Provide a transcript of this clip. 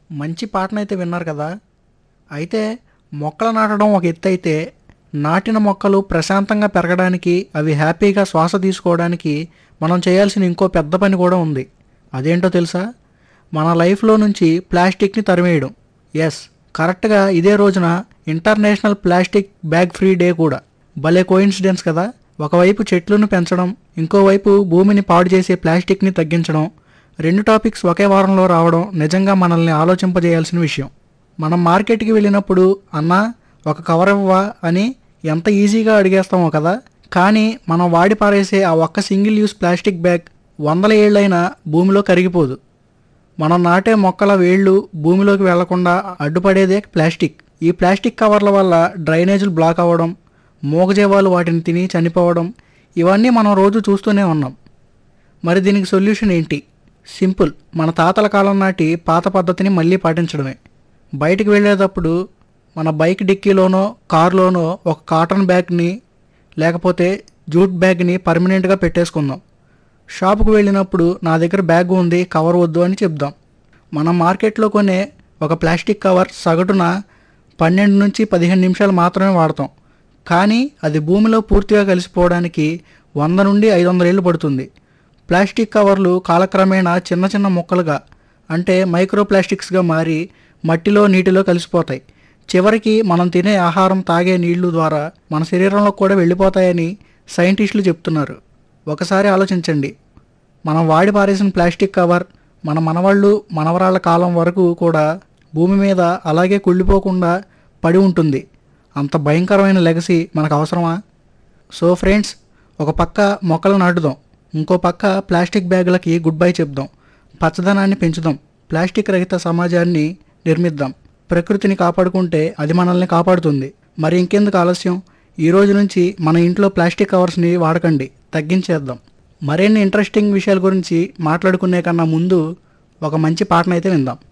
మంచి పాటనైతే విన్నారు కదా అయితే మొక్కలు నాటడం ఒక ఎత్తు అయితే నాటిన మొక్కలు ప్రశాంతంగా పెరగడానికి అవి హ్యాపీగా శ్వాస తీసుకోవడానికి మనం చేయాల్సిన ఇంకో పెద్ద పని కూడా ఉంది అదేంటో తెలుసా మన లైఫ్లో నుంచి ప్లాస్టిక్ని తరిమేయడం ఎస్ కరెక్ట్గా ఇదే రోజున international plastic bag free day కూడా భలే కోయిన్సిడెన్స్ కదా ఒకవైపు చెట్లను పెంచడం ఇంకోవైపు భూమిని పాడు చేసే ప్లాస్టిక్ని తగ్గించడం రెండు టాపిక్స్ ఒకే వారంలో రావడం నిజంగా మనల్ని ఆలోచింపజేయాల్సిన విషయం మనం మార్కెట్కి వెళ్ళినప్పుడు అన్నా ఒక కవర్ ఇవ్వవా అని ఎంత ఈజీగా అడిగేస్తామో కదా కానీ మనం వాడి పారేసే ఆ ఒక్క సింగిల్ యూస్ ప్లాస్టిక్ బ్యాగ్ వందల ఏళ్ళైనా భూమిలో కరిగిపోదు మనం నాటే మొక్కల వేళ్ళు భూమిలోకి వెళ్లకుండా అడ్డుపడేదే ప్లాస్టిక్ ఈ ప్లాస్టిక్ కవర్ల వల్ల డ్రైనేజీలు బ్లాక్ అవ్వడం మూగజీవాలు వాటిని తిని చనిపోవడం ఇవన్నీ మనం రోజు చూస్తూనే ఉన్నాం మరి దీనికి సొల్యూషన్ ఏంటి సింపుల్ మన తాతల కాలం నాటి పాత పద్ధతిని మళ్ళీ పాటించడమే బయటికి వెళ్ళేటప్పుడు మన బైక్ డిక్కీలోనో కారులోనో ఒక కాటన్ బ్యాగ్ని లేకపోతే జూట్ బ్యాగ్ని పర్మనెంట్గా పెట్టేసుకుందాం షాపుకు వెళ్ళినప్పుడు నా దగ్గర బ్యాగ్ ఉంది కవర్ వద్దు అని చెప్దాం మనం మార్కెట్లో కొనే ఒక ప్లాస్టిక్ కవర్ సగటున పన్నెండు నుంచి పదిహేను నిమిషాలు మాత్రమే వాడతాం కానీ అది భూమిలో పూర్తిగా కలిసిపోవడానికి వంద నుండి ఐదు వందల ఏళ్ళు పడుతుంది ప్లాస్టిక్ కవర్లు కాలక్రమేణా చిన్న చిన్న ముక్కలుగా అంటే మైక్రో ప్లాస్టిక్స్గా మారి మట్టిలో నీటిలో కలిసిపోతాయి చివరికి మనం తినే ఆహారం తాగే నీళ్లు ద్వారా మన శరీరంలో కూడా వెళ్ళిపోతాయని సైంటిస్టులు చెప్తున్నారు ఒకసారి ఆలోచించండి మనం వాడి పారేసిన ప్లాస్టిక్ కవర్ మన మనవాళ్ళు మనవరాళ్ళ కాలం వరకు కూడా భూమి మీద అలాగే కుళ్ళిపోకుండా పడి ఉంటుంది అంత భయంకరమైన లెగసీ మనకు అవసరమా సో ఫ్రెండ్స్ ఒక పక్క మొక్కలు నాటుదాం ఇంకో పక్క ప్లాస్టిక్ బ్యాగులకి గుడ్ బై చెప్దాం పచ్చదనాన్ని పెంచుదాం ప్లాస్టిక్ రహిత సమాజాన్ని నిర్మిద్దాం ప్రకృతిని కాపాడుకుంటే అది మనల్ని కాపాడుతుంది మరి ఇంకెందుకు ఆలస్యం ఈ రోజు నుంచి మన ఇంట్లో ప్లాస్టిక్ కవర్స్ని వాడకండి తగ్గించేద్దాం మరిన్ని ఇంట్రెస్టింగ్ విషయాల గురించి మాట్లాడుకునే కన్నా ముందు ఒక మంచి పాటనైతే విందాం